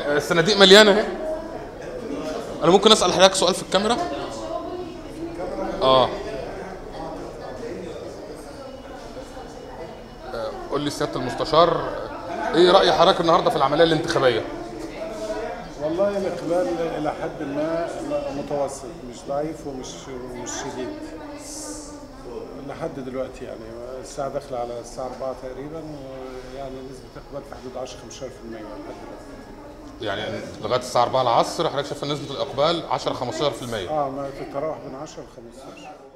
الصناديق مليانه اهي انا ممكن اسال حضرتك سؤال في الكاميرا اه آه، قول لي سياده المستشار آه، ايه راي حضرتك النهارده في العمليه الانتخابيه والله الاقبال الى حد ما متوسط مش ضعيف ومش مش شديد لحد دلوقتي يعني الساعه داخله على الساعه 4 تقريبا ويعني نسبه اقبال في حدود 10 15% لحد دلوقتي يعني لغايه الساعه 4 العصر حضرتك شايف نسبه الاقبال 10 15% اه ما تتراوح بين 10 ل 15